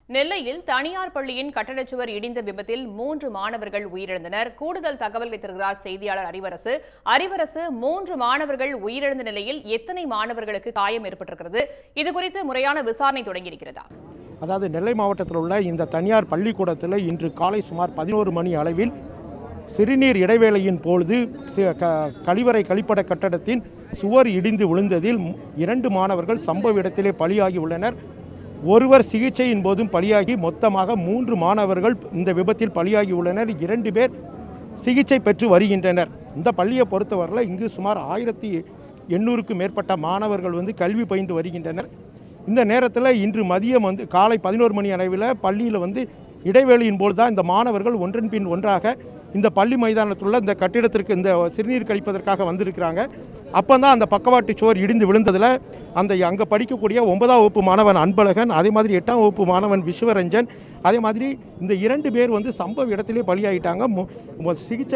நெல்லையில் தனியார் பள்ளியின் கட்டடச் சுவர் இடிந்த விபத்தில் மூன்று மாணவர்கள் உயிரிழந்தனர் கூடுதல் தகவல் வைத்திருக்கிறார் செய்தியாளர் அறிவரசு அறிவரசு மூன்று மாணவர்கள் உயிரிழந்த நிலையில் எத்தனை மாணவர்களுக்கு காயம் ஏற்பட்டிருக்கிறது இதுகுறித்து முறையான விசாரணை தொடங்கியிருக்கிறதா அதாவது நெல்லை மாவட்டத்தில் உள்ள இந்த தனியார் பள்ளிக்கூடத்தில் இன்று காலை சுமார் பதினோரு மணி அளவில் சிறுநீர் இடைவேளையின் பொழுது சி- க- கழிவறை கழிப்பட கட்டடத்தின் சுவர் இடிந்து விழுந்ததில் மு- இரண்டு மாணவர்கள் சம்பவ இடத்திலே பலியாகி உள்ளனர் ஒருவர் சிகிச்சையின் போதும் பலியாகி மொத்தமாக மூன்று மாணவர்கள் இந்த விபத்தில் பலியாகி உள்ளனர் இரண்டு பேர் சிகிச்சை பெற்று வருகின்றனர் இந்த பள்ளியை பொறுத்தவரையில் இங்கு சுமார் ஆயிரத்தி எண்ணூறுக்கும் மேற்பட்ட மாணவர்கள் வந்து கல்வி பயின்று வருகின்றனர் இந்த நேரத்தில் இன்று மதியம் வந்து காலை பதினோரு மணி அளவில் பள்ளியில் வந்து இடைவேளையின் போது தான் இந்த மாணவர்கள் ஒன்றன் பின் ஒன்றாக இந்த பள்ளி மைதானத்தில் உள்ள இந்த கட்டிடத்திற்கு இந்த சிறுநீர் கழிப்பதற்காக வந்திருக்கிறாங்க அப்போ தான் அந்த பக்கவாட்டு சுவர் இடிந்து விழுந்ததில் அந்த அங்கே படிக்கக்கூடிய ஒன்பதாம் வகுப்பு மாணவன் அன்பழகன் அதே மாதிரி எட்டாம் வகுப்பு மாணவன் விஸ்வரஞ்சன் அதே மாதிரி இந்த இரண்டு பேர் வந்து சம்பவ இடத்திலே பலியாயிட்டாங்க மு- மு- சிகிச்சை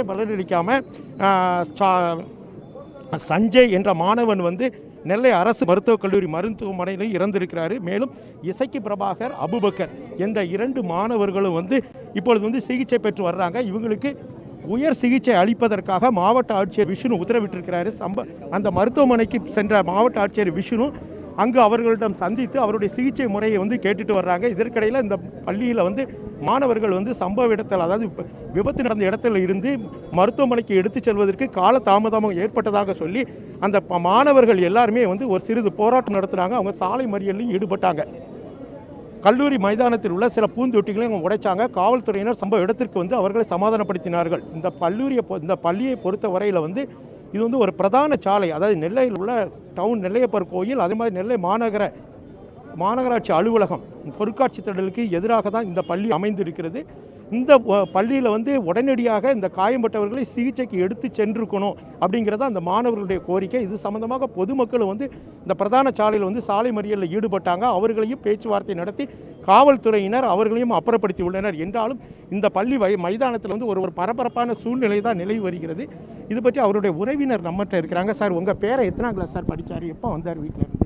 பலனளிக்காமல் சஞ்சய் என்ற மாணவன் வந்து நெல்லை அரசு மருத்துவக் கல்லூரி மருத்துவமனையில் இறந்திருக்கிறாரு மேலும் இசக்கி பிரபாகர் அபுபக்கர் என்ற இரண்டு மாணவர்களும் வந்து இப்பொழுது வந்து சிகிச்சை பெற்று வர்றாங்க இவங்களுக்கு உயர் சிகிச்சை அளிப்பதற்காக மாவட்ட ஆட்சியர் விஷ்ணு உத்தரவிட்டிருக்கிறாரு சம்ப அந்த மருத்துவமனைக்கு சென்ற மாவட்ட ஆட்சியர் விஷ்ணு அங்கு அவர்களிடம் சந்தித்து அவருடைய சிகிச்சை முறையை வந்து கேட்டுட்டு வர்றாங்க இதற்கிடையில் இந்த பள்ளியில் வந்து மாணவர்கள் வந்து சம்பவ இடத்தில் அதாவது இப்ப விபத்து நடந்த இடத்துல இருந்து மருத்துவமனைக்கு எடுத்துச் செல்வதற்கு கால தாமதம் ஏற்பட்டதாக சொல்லி அந்த ப- மாணவர்கள் எல்லாருமே வந்து ஒரு சிறிது போராட்டம் நடத்துனாங்க அவங்க சாலை மறியலில் ஈடுபட்டாங்க கல்லூரி மைதானத்தில் உள்ள சில பூந்தொட்டிகளை அவங்க உடைச்சாங்க காவல்துறையினர் சம்பவ இடத்திற்கு வந்து அவர்களை சமாதானப்படுத்தினார்கள் இந்த கல்லூரியை பொ- இந்த பள்ளியை பொறுத்த வரையில் வந்து இது வந்து ஒரு பிரதான சாலை அதாவது நெல்லையில் உள்ள டவுன் நெல்லையப்பர் கோயில் அதே மாதிரி நெல்லை மாநகர மாநகராட்சி அலுவலகம் பொருட்காட்சி திடலுக்கு எதிராக தான் இந்த பள்ளி அமைந்திருக்கிறது இந்த பள்ளியில் வந்து உடனடியாக இந்த காயம்பட்டவர்களை சிகிச்சைக்கு எடுத்து சென்றிருக்கணும் அப்படிங்கிறத அந்த மாணவர்களுடைய கோரிக்கை இது சம்பந்தமாக பொதுமக்கள் வந்து இந்த பிரதான சாலையில் வந்து சாலை மறியலில் ஈடுபட்டாங்க அவர்களையும் பேச்சுவார்த்தை நடத்தி காவல்துறையினர் அவர்களையும் அப்புறப்படுத்தி உள்ளனர் என்றாலும் இந்த பள்ளி வை மைதானத்தில் வந்து ஒரு ஒரு பரபரப்பான சூழ்நிலை தான் நிலவி வருகிறது இது பற்றி அவருடைய உறவினர் நம்மகிட்ட இருக்கிறாங்க சார் உங்கள் பேரை எத்தனாம் கிளாஸ் சார் படித்தார் எப்போ வந்தார் வீட்டில் இருந்து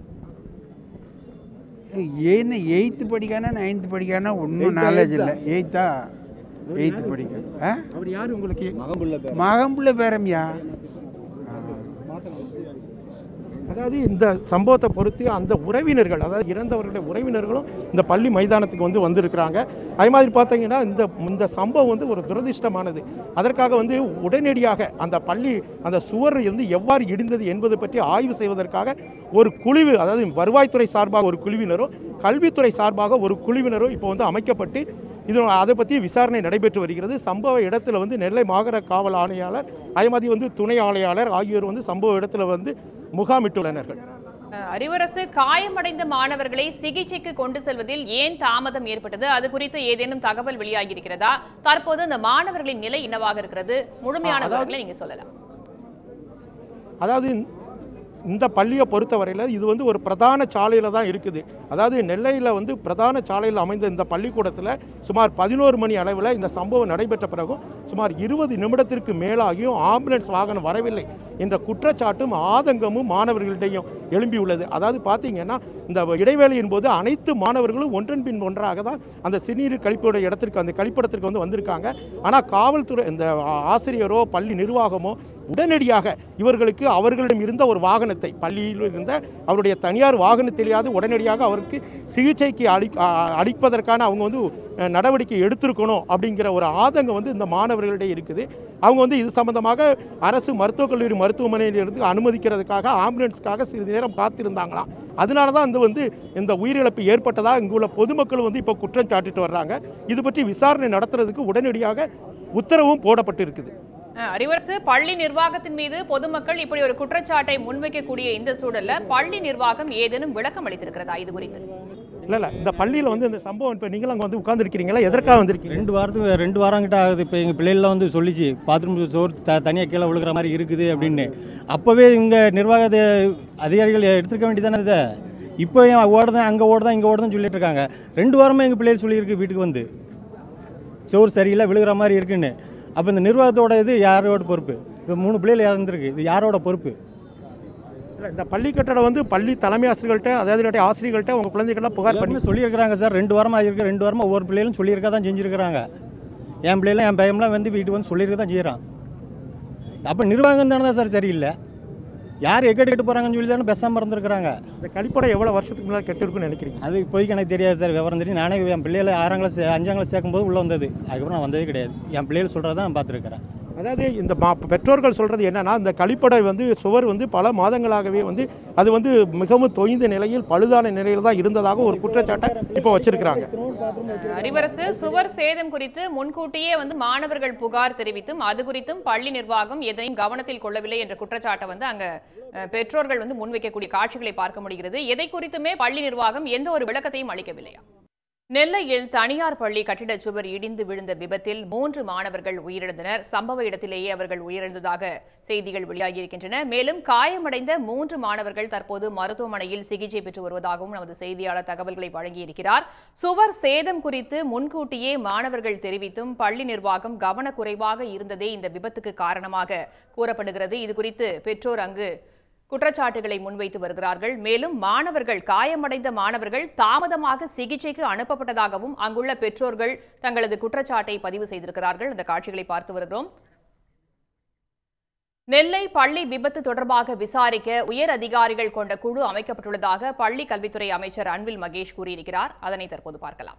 ಏನು ಏಯ್ತ್ படிக்கானா நைன்த் படிக்கானா ஒன்றும் Eighth, நாலேஜ் eighth இல்லை எயித்தா எயித்து படிக்க ஆ அவர் யார் உங்களுக்கு மகம்புள்ள பேரம்யா அதாவது இந்த சம்பவத்தை பொறுத்து அந்த உறவினர்கள் அதாவது இறந்தவர்களுடைய உறவினர்களும் இந்த பள்ளி மைதானத்துக்கு வந்து வந்திருக்கிறாங்க அதே மாதிரி பார்த்தீங்கன்னா இந்த இந்த சம்பவம் வந்து ஒரு துரதிர்ஷ்டமானது அதற்காக வந்து உடனடியாக அந்த பள்ளி அந்த சுவர் வந்து எவ்வாறு இடிந்தது என்பது பற்றி ஆய்வு செய்வதற்காக ஒரு குழுவு அதாவது வருவாய்த்துறை சார்பாக ஒரு குழுவினரும் கல்வித்துறை சார்பாக ஒரு குழுவினரும் இப்போ வந்து அமைக்கப்பட்டு இது அதை பற்றி விசாரணை நடைபெற்று வருகிறது சம்பவ இடத்துல வந்து நெல்லை மாநகர காவல் ஆணையாளர் அதே மாதிரி வந்து துணை ஆணையாளர் ஆகியோர் வந்து சம்பவ இடத்துல வந்து முகாமிட்டுள்ளனர்கள் அஹ், அறிவரசு காயமடைந்த மாணவர்களை சிகிச்சைக்கு கொண்டு செல்வதில் ஏன் தாமதம் ஏற்பட்டது அது குறித்து ஏதேனும் தகவல் வெளியாகியிருக்கிறதா தற்போது இந்த மாணவர்களின் நிலை என்னவாக இருக்கிறது முழுமையான அதாவது- விவரங்களை நீங்க சொல்லலாம் அதாவது இந்த பள்ளியை பொறுத்தவரையில் இது வந்து ஒரு பிரதான சாலையில் தான் இருக்குது அதாவது நெல்லையில் வந்து பிரதான சாலையில் அமைந்த இந்த பள்ளிக்கூடத்தில் சுமார் பதினோரு மணி அளவில் இந்த சம்பவம் நடைபெற்ற பிறகும் சுமார் இருபது நிமிடத்திற்கு மேலாகியும் ஆம்புலன்ஸ் வாகனம் வரவில்லை என்ற குற்றச்சாட்டும் ஆதங்கமும் மாணவர்களிடையும் எழும்பியுள்ளது அதாவது பார்த்தீங்கன்னா இந்த இடைவேளையின் போது அனைத்து மாணவர்களும் ஒன்றன் பின் ஒன்றாக தான் அந்த சிறுநீர் கழிப்போட இடத்திற்கு அந்த கழிப்பிடத்திற்கு வந்து வந்திருக்காங்க ஆனால் காவல்துறை இந்த ஆ- ஆசிரியரோ பள்ளி நிர்வாகமோ உடனடியாக இவர்களுக்கு அவர்களிடம் இருந்த ஒரு வாகனத்தை பள்ளியில் இருந்த அவருடைய தனியார் வாகனத்திலேயாவது உடனடியாக அவருக்கு சிகிச்சைக்கு அளி அ- அளிப்பதற்கான அவங்க வந்து அஹ், நடவடிக்கை எடுத்திருக்கணும் அப்படிங்கிற ஒரு ஆதங்கம் வந்து இந்த மாணவர்களிடையே இருக்குது அவங்க வந்து இது சம்பந்தமாக அரசு மருத்துவக் கல்லூரி மருத்துவமனையிலிருந்து அனுமதிக்கிறதுக்காக ஆம்புலன்ஸ்க்காக சிறிது நேரம் காத்திருந்தாங்களாம் அதனால தான் இந்த வந்து இந்த உயிரிழப்பு ஏற்பட்டதா இங்குள்ள பொதுமக்கள் வந்து இப்போ குற்றம் சாட்டிட்டு வர்றாங்க இது பற்றி விசாரணை நடத்துறதுக்கு உடனடியாக உத்தரவும் போடப்பட்டு இருக்குது அஹ், அறிவரசு பள்ளி நிர்வாகத்தின் மீது பொதுமக்கள் இப்படி ஒரு குற்றச்சாட்டை முன்வைக்கக்கூடிய இந்த சூழல்ல பள்ளி நிர்வாகம் ஏதேனும் விளக்கம் அளித்திருக்கிறதா இது குறித்து இல்லை இல்லை இந்த பள்ளியில் வந்து இந்த சம்பவம் இப்போ நீங்களும் அங்கே வந்து உட்காந்துருக்கிறீங்களா எதற்காக வந்திருக்கீங்க ரெண்டு வாரத்துக்கு ரெண்டு வாரம் கிட்ட ஆகுது இப்போ எங்கள் பிள்ளைகள்லாம் வந்து சொல்லிச்சு பாத்ரூம் சோறு த தனியாக கீழே விழுகிற மாதிரி இருக்குது அப்படின்னு அப்போவே இவங்க நிர்வாக அதி- அதிகாரிகள் எடுத்துருக்க வேண்டியதானே இதை இப்போ ஏன் ஓடுதான் அங்கே ஓடுதான் இங்கே ஓடுதான் சொல்லிட்டு இருக்காங்க ரெண்டு வாரமாக எங்கள் பிள்ளைகள் சொல்லியிருக்கு வீட்டுக்கு வந்து சோறு சரியில்லை விழுகிற மாதிரி இருக்குன்னு அப்போ இந்த நிர்வாகத்தோட இது யாரோட பொறுப்பு இப்போ மூணு பிள்ளைகள் இறந்துருக்கு இது யாரோட பொறுப்பு இந்த பள்ளி கட்டடம் வந்து பள்ளி தலைமை ஆசிரியர்கள்ட்ட அதாவது இல்லாட்டி ஆசிரியர்கள்ட்ட உங்கள் குழந்தைகள்லாம் புகார் பண்ணி எல்லாருமே சொல்லியிருக்கிறாங்க சார் ரெண்டு வாரமாக இருக்கு ரெண்டு வாரமாக ஒவ்வொரு பிள்ளைகளும் சொல்லியிருக்க தான் செஞ்சுருக்கிறாங்க என் பிள்ளைலாம் என் பையன்லாம் வந்து வீட்டுக்கு வந்து சொல்லியிருக்க தான் செய்கிறான் அப்போ நிர்வாகம் தானே தான் சார் சரியில்லை யார் எக்கெட்டு கெட்டு போகிறாங்கன்னு சொல்லி தானே பேசாமல் இருந்திருக்கிறாங்க இந்த கழிப்படம் எவ்வளோ வருஷத்துக்கு முன்னாடி கட்டிருக்குன்னு நினைக்கிறீங்க அது இப்போதைக்கு எனக்கு தெரியாது சார் விவரம் தெரியும் நானே என் பிள்ளைகளை ஆறாம் கிளாஸ் அஞ்சாம் கிளாஸ் சேர்க்கும்போது உள்ளே வந்தது அதுக்கப்புறம் நான் வந்ததே கிடையாது என் பிள்ளைகள் சொல்கிறத தான் நான் பார்த்துருக்கிறேன் அதாவது இந்த மா பெற்றோர்கள் சொல்கிறது என்னன்னா இந்த கழிப்படை வந்து சுவர் வந்து பல மாதங்களாகவே வந்து அது வந்து மிகவும் தொய்ந்த நிலையில் பழுதான நிலையில் தான் இருந்ததாக ஒரு குற்றச்சாட்டை இப்போ வச்சிருக்கிறாங்க அறிவரசு சுவர் சேதம் குறித்து முன்கூட்டியே வந்து மாணவர்கள் புகார் தெரிவித்தும் அது குறித்தும் பள்ளி நிர்வாகம் எதையும் கவனத்தில் கொள்ளவில்லை என்ற குற்றச்சாட்டை வந்து அங்க அஹ், பெற்றோர்கள் வந்து முன்வைக்கக்கூடிய காட்சிகளை பார்க்க முடிகிறது எதை குறித்துமே பள்ளி நிர்வாகம் எந்த ஒரு விளக்கத்தையும் அளிக்கவில்லையா நெல்லையில் தனியார் பள்ளி கட்டிடச் சுவர் இடிந்து விழுந்த விபத்தில் மூன்று மாணவர்கள் உயிரிழந்தனர் சம்பவ இடத்திலேயே அவர்கள் உயிரிழந்ததாக செய்திகள் வெளியாகியிருக்கின்றன மேலும் காயமடைந்த மூன்று மாணவர்கள் தற்போது மருத்துவமனையில் சிகிச்சை பெற்று வருவதாகவும் நமது செய்தியாளர் தகவல்களை வழங்கியிருக்கிறார் சுவர் சேதம் குறித்து முன்கூட்டியே மாணவர்கள் தெரிவித்தும் பள்ளி நிர்வாகம் கவனக்குறைவாக இருந்ததே இந்த விபத்துக்கு காரணமாக கூறப்படுகிறது இதுகுறித்து பெற்றோர் அங்கு குற்றச்சாட்டுகளை முன்வைத்து வருகிறார்கள் மேலும் மாணவர்கள் காயமடைந்த மாணவர்கள் தாமதமாக சிகிச்சைக்கு அனுப்பப்பட்டதாகவும் அங்குள்ள பெற்றோர்கள் தங்களது குற்றச்சாட்டை பதிவு செய்திருக்கிறார்கள் இந்த காட்சிகளை பார்த்து வருகிறோம் நெல்லை பள்ளி விபத்து தொடர்பாக விசாரிக்க உயர் அதிகாரிகள் கொண்ட குழு அமைக்கப்பட்டுள்ளதாக பள்ளி கல்வித்துறை அமைச்சர் அன்பில் மகேஷ் கூறியிருக்கிறார் அதனை தற்போது பார்க்கலாம்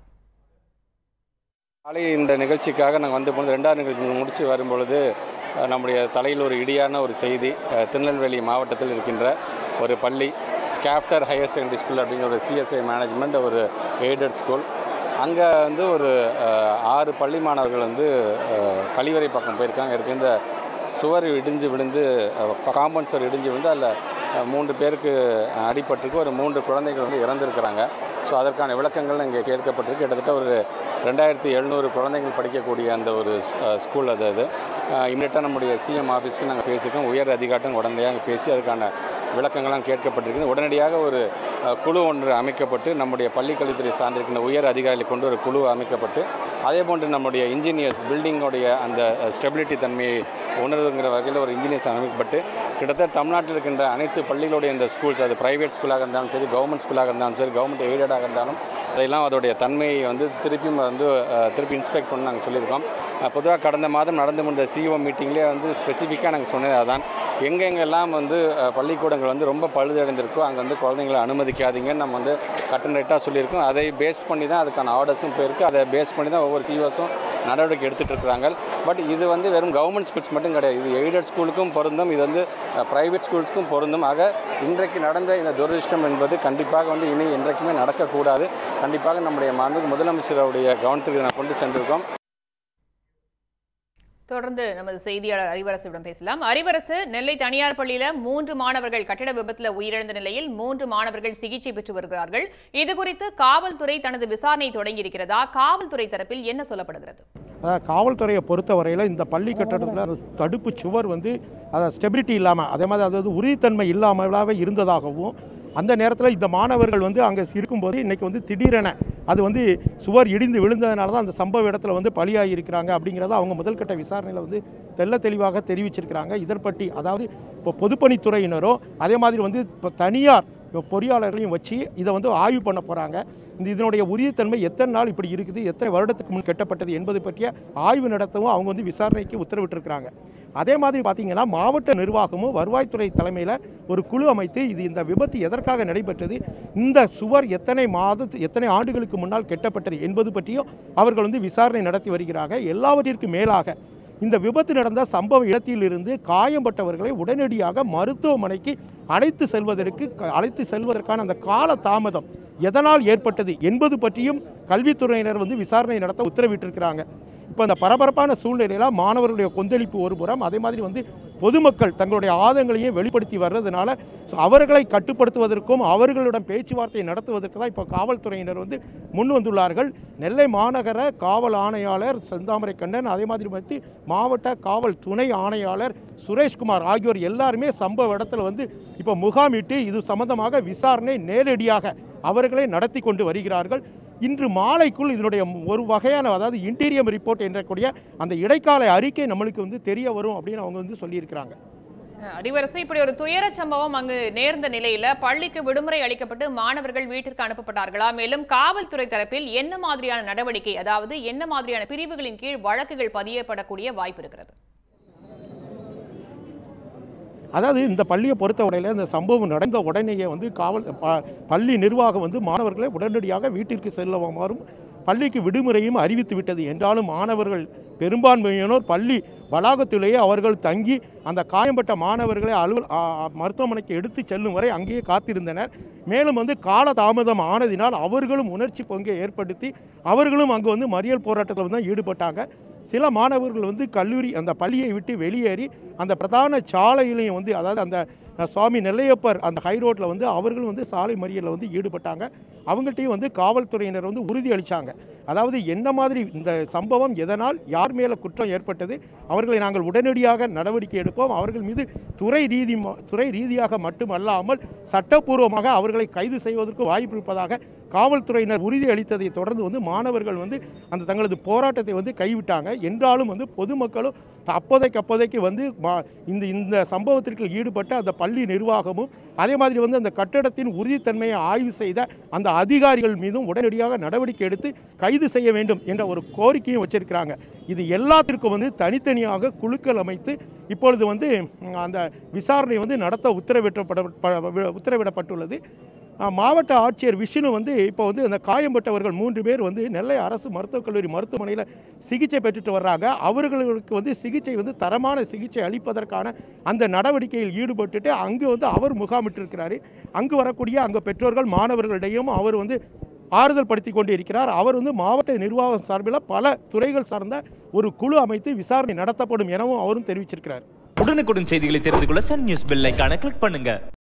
காலை இந்த நிகழ்ச்சிக்காக நாங்கள் வந்து போனது ரெண்டாவது நிகழ்ச்சி முடித்து வரும்பொழுது அஹ், நம்முடைய தலையில் ஒரு இடியான ஒரு செய்தி அஹ், திருநெல்வேலி மாவட்டத்தில் இருக்கின்ற ஒரு பள்ளி ஸ்காப்டர் ஹையர் செகண்டரி ஸ்கூல் அப்படிங்கிற ஒரு சிஎஸ்ஐ மேனேஜ்மெண்ட் ஒரு எய்டட் ஸ்கூல் அங்கே வந்து ஒரு அஹ், ஆறு பள்ளி மாணவர்கள் வந்து அஹ், கழிவறை பக்கம் போயிருக்காங்க இருக்கு இந்த சுவர் இடிஞ்சு விழுந்து காம்பவுண்ட் சுவர் இடிஞ்சு விழுந்து அதில் மூன்று பேருக்கு அடிபட்டிருக்கு ஒரு மூன்று குழந்தைகள் வந்து இறந்துருக்கிறாங்க ஸோ அதற்கான விளக்கங்கள் இங்கே கேட்கப்பட்டிருக்கு கிட்டத்தட்ட ஒரு ரெண்டாயிரத்தி எழுநூறு குழந்தைகள் படிக்கக்கூடிய அந்த ஒரு ஸ்கூல் அது அது இம்மிடியட்டாக நம்முடைய சிஎம் ஆஃபீஸ்க்கு நாங்கள் பேசியிருக்கோம் உயர் அதிகாரிகள் உடனடியாக அங்கே பேசி அதுக்கான விளக்கங்கள்லாம் கேட்கப்பட்டிருக்குது உடனடியாக ஒரு அஹ், குழு ஒன்று அமைக்கப்பட்டு நம்முடைய பள்ளிக்கல்வித்துறை சார்ந்திருக்கின்ற உயர் அதிகாரிகளை கொண்டு ஒரு குழு அமைக்கப்பட்டு அதே போன்று நம்முடைய இன்ஜினியர்ஸ் பில்டிங்கோடைய அந்த ஸ்டெபிலிட்டி தன்மையை உணர்வுங்கிற வகையில் ஒரு இன்ஜினியர்ஸ் அமைக்கப்பட்டு கிட்டத்தட்ட தமிழ்நாட்டில் இருக்கின்ற அனைத்து பள்ளிகளுடைய இந்த ஸ்கூல்ஸ் அது பிரைவேட் ஸ்கூலாக இருந்தாலும் சரி கவர்மெண்ட் ஸ்கூலாக இருந்தாலும் சரி கவர்மெண்ட் எய்டடாக இருந்தாலும் அதையெல்லாம் அதோடைய தன்மையை வந்து திருப்பியும் வந்து அஹ், திருப்பி இன்ஸ்பெக்ட் பண்ண நாங்கள் சொல்லியிருக்கோம் பொதுவாக கடந்த மாதம் நடந்து முடிந்த சிஓ மீட்டிங்லேயே வந்து ஸ்பெசிஃபிக்காக நாங்கள் சொன்னது அதான் எங்கே எங்கெல்லாம் வந்து அஹ், பள்ளிக்கூடங்கள் வந்து ரொம்ப பழுதடைந்திருக்கோ அங்கே வந்து குழந்தைங்களை அனுமதிக்காதீங்கன்னு நம்ம வந்து கட்டணட்டாக சொல்லியிருக்கோம் அதை பேஸ் பண்ணி தான் அதுக்கான ஆர்டர்ஸும் போயிருக்கு அதை பேஸ் பண்ணி தான் ஒவ்வொரு சிஓஸும் நடவடிக்கை எடுத்துகிட்டு இருக்கிறாங்க பட் இது வந்து வெறும் கவர்மெண்ட் ஸ்கூல்ஸ் மட்டும் கிடையாது இது எய்டட் ஸ்கூலுக்கும் பொருந்தும் இது வந்து ப்ரைவேட் ஸ்கூல்ஸ்க்கும் பொருந்தும் ஆக இன்றைக்கு நடந்த இந்த துரதிருஷ்டம் என்பது கண்டிப்பாக வந்து இனி என்றைக்குமே நடக்கக்கூடாது கண்டிப்பாக நம்முடைய மாண்புக்கு முதலமைச்சருடைய கவனத்துக்கு இதை நான் கொண்டு சென்றிருக்கோம் தொடர்ந்து நமது செய்தியாளர் அறிவரசுடன் பேசலாம் அறிவரசு நெல்லை தனியார் பள்ளியில மூன்று மாணவர்கள் கட்டிட விபத்துல உயிரிழந்த நிலையில் மூன்று மாணவர்கள் சிகிச்சை பெற்று வருகிறார்கள் இது குறித்து காவல்துறை தனது விசாரணை தொடங்கி இருக்கிறதா காவல்துறை தரப்பில் என்ன சொல்லப்படுகிறது அதாவது காவல்துறையை பொறுத்தவரையில் இந்த பள்ளி கட்டடத்தில் அந்த தடுப்பு சுவர் வந்து அதை ஸ்டெபிலிட்டி இல்லாமல் அதே மாதிரி அதாவது உறுதித்தன்மை இல்லாமலாகவே இருந்ததாகவும் அந்த நேரத்தில் இந்த மாணவர்கள் வந்து அங்கே இருக்கும்போது இன்றைக்கி வந்து திடீரென அது வந்து சுவர் இடிந்து விழுந்ததுனால தான் அந்த சம்பவ இடத்துல வந்து பலியாகி இருக்கிறாங்க அப்படிங்கிறத அவங்க முதல்கட்ட விசாரணையில் வந்து தெள்ள தெளிவாக தெரிவிச்சிருக்கிறாங்க இதற்பற்றி அதாவது இப்போ பொதுப்பணித்துறையினரோ அதே மாதிரி வந்து இப்போ தனியார் இப்போ பொறியாளர்களையும் வச்சு இதை வந்து ஆய்வு பண்ண போகிறாங்க இந்த இதனுடைய உறுதித்தன்மை எத்தனை நாள் இப்படி இருக்குது எத்தனை வருடத்துக்கு முன் கட்டப்பட்டது என்பது பற்றிய ஆய்வு நடத்தவும் அவங்க வந்து விசாரணைக்கு உத்தரவிட்டிருக்கிறாங்க அதே மாதிரி பார்த்தீங்கன்னா மாவட்ட நிர்வாகமும் வருவாய்த்துறை தலைமையில் ஒரு குழு அமைத்து இது இந்த விபத்து எதற்காக நடைபெற்றது இந்த சுவர் எத்தனை மாதத்து எத்தனை ஆண்டுகளுக்கு முன்னால் கட்டப்பட்டது என்பது பற்றியும் அவர்கள் வந்து விசாரணை நடத்தி வருகிறார்கள் எல்லாவற்றிற்கும் மேலாக இந்த விபத்து நடந்த சம்பவ இடத்திலிருந்து காயம்பட்டவர்களை உடனடியாக மருத்துவமனைக்கு அழைத்து செல்வதற்கு அழைத்து செல்வதற்கான அந்த கால தாமதம் எதனால் ஏற்பட்டது என்பது பற்றியும் கல்வித்துறையினர் வந்து விசாரணை நடத்த உத்தரவிட்டிருக்கிறாங்க இப்போ அந்த பரபரப்பான சூழ்நிலையில மாணவர்களுடைய கொந்தளிப்பு ஒரு புறம் அதே மாதிரி வந்து பொதுமக்கள் தங்களுடைய ஆதங்களையும் வெளிப்படுத்தி வர்றதுனால ஸோ அவர்களை கட்டுப்படுத்துவதற்கும் அவர்களுடன் பேச்சுவார்த்தை நடத்துவதற்கு தான் இப்போ காவல்துறையினர் வந்து முன் வந்துள்ளார்கள் நெல்லை மாநகர காவல் ஆணையாளர் செந்தாமரை கண்ணன் அதே மாதிரி வந்து மாவட்ட காவல் துணை ஆணையாளர் சுரேஷ்குமார் ஆகியோர் எல்லாருமே சம்பவ இடத்துல வந்து இப்போ முகாமிட்டு இது சம்பந்தமாக விசாரணை நேரடியாக அவர்களே நடத்தி கொண்டு வருகிறார்கள் இன்று மாலைக்குள் இதனுடைய ஒரு வகையான அதாவது இன்டீரியம் ரிப்போர்ட் என்றக்கூடிய அந்த இடைக்கால அறிக்கை நம்மளுக்கு வந்து தெரிய வரும் அப்படின்னு அவங்க வந்து சொல்லியிருக்கிறாங்க அறிவரசு இப்படி ஒரு துயர சம்பவம் அங்கு நேர்ந்த நிலையில பள்ளிக்கு விடுமுறை அளிக்கப்பட்டு மாணவர்கள் வீட்டிற்கு அனுப்பப்பட்டார்களா மேலும் காவல்துறை தரப்பில் என்ன மாதிரியான நடவடிக்கை அதாவது என்ன மாதிரியான பிரிவுகளின் கீழ் வழக்குகள் பதியப்படக்கூடிய வாய்ப்பு இருக்கிறது அதாவது இந்த பள்ளியை பொறுத்த வரையில் இந்த சம்பவம் நடந்த உடனேயே வந்து காவல் ப- பள்ளி நிர்வாகம் வந்து மாணவர்களை உடனடியாக வீட்டிற்கு செல்லுமாறும் பள்ளிக்கு விடுமுறையும் அறிவித்து விட்டது என்றாலும் மாணவர்கள் பெரும்பான்மையினோர் பள்ளி வளாகத்திலேயே அவர்கள் தங்கி அந்த காயம்பட்ட மாணவர்களை அலுவல் ஆ, ஆ, மருத்துவமனைக்கு எடுத்து செல்லும் வரை அங்கேயே காத்திருந்தனர் மேலும் வந்து காலதாமதம் ஆனதினால் அவர்களும் உணர்ச்சி பொங்கை ஏற்படுத்தி அவர்களும் அங்கு வந்து மறியல் போராட்டத்தில் தான் ஈடுபட்டாங்க சில மாணவர்கள் வந்து கல்லூரி அந்த பள்ளியை விட்டு வெளியேறி அந்த பிரதான சாலையிலையும் வந்து அதாவது அந்த அஹ், சுவாமி நெல்லையப்பர் அந்த ஹை ரோட்டில் வந்து அவர்களும் வந்து சாலை மறியலில் வந்து ஈடுபட்டாங்க அவங்கள்ட்டையும் வந்து காவல்துறையினர் வந்து உறுதி அளித்தாங்க அதாவது என்ன மாதிரி இந்த சம்பவம் எதனால் யார் மேலே குற்றம் ஏற்பட்டது அவர்களை நாங்கள் உடனடியாக நடவடிக்கை எடுப்போம் அவர்கள் மீது துறை ரீதி துறை ரீதியாக மட்டுமல்லாமல் சட்டப்பூர்வமாக அவர்களை கைது செய்வதற்கு வாய்ப்பு இருப்பதாக காவல்துறையினர் உறுதி அளித்ததை தொடர்ந்து வந்து மாணவர்கள் வந்து அந்த தங்களது போராட்டத்தை வந்து கைவிட்டாங்க என்றாலும் வந்து பொதுமக்களும் த- அப்போதைக்கு அப்போதைக்கு வந்து மா- இந்த இந்த சம்பவத்திற்கு ஈடுபட்ட அந்த பள்ளி நிர்வாகமும் அதே மாதிரி வந்து அந்த கட்டடத்தின் உறுதித்தன்மையை ஆய்வு செய்த அந்த அதிகாரிகள் மீதும் உடனடியாக நடவடிக்கை எடுத்து கைது செய்ய வேண்டும் என்ற ஒரு கோரிக்கையும் வச்சிருக்கிறாங்க இது எல்லாத்திற்கும் வந்து தனித்தனியாக குழுக்கள் அமைத்து இப்பொழுது வந்து ம், அந்த விசாரணை வந்து நடத்த உத்தரவிட்டப்பட ப- உத்தரவிடப்பட்டுள்ளது அஹ், மாவட்ட ஆட்சியர் விஷ்ணு வந்து இப்போ வந்து அந்த காயம்பட்டவர்கள் மூன்று பேர் வந்து நெல்லை அரசு மருத்துவக் கல்லூரி மருத்துவமனையில் சிகிச்சை பெற்றுட்டு வர்றாங்க அவர்களுக்கு வந்து சிகிச்சை வந்து தரமான சிகிச்சை அளிப்பதற்கான அந்த நடவடிக்கையில் ஈடுபட்டுட்டு அங்கு வந்து அவர் முகாமிட்டிருக்கிறாரு அங்கு வரக்கூடிய அங்கே பெற்றோர்கள் மாணவர்களிடையும் அவர் வந்து ஆறுதல் படுத்தி கொண்டு இருக்கிறார் அவர் வந்து மாவட்ட நிர்வாகம் சார்பில் பல துறைகள் சார்ந்த ஒரு குழு அமைத்து விசாரணை நடத்தப்படும் எனவும் அவரும் தெரிவிச்சிருக்கிறார் உடனுக்குடன் செய்திகளை தெரிந்து கொள்ள சன் நியூஸ் பெல் ஐகானை கிளிக் பண்ணுங்க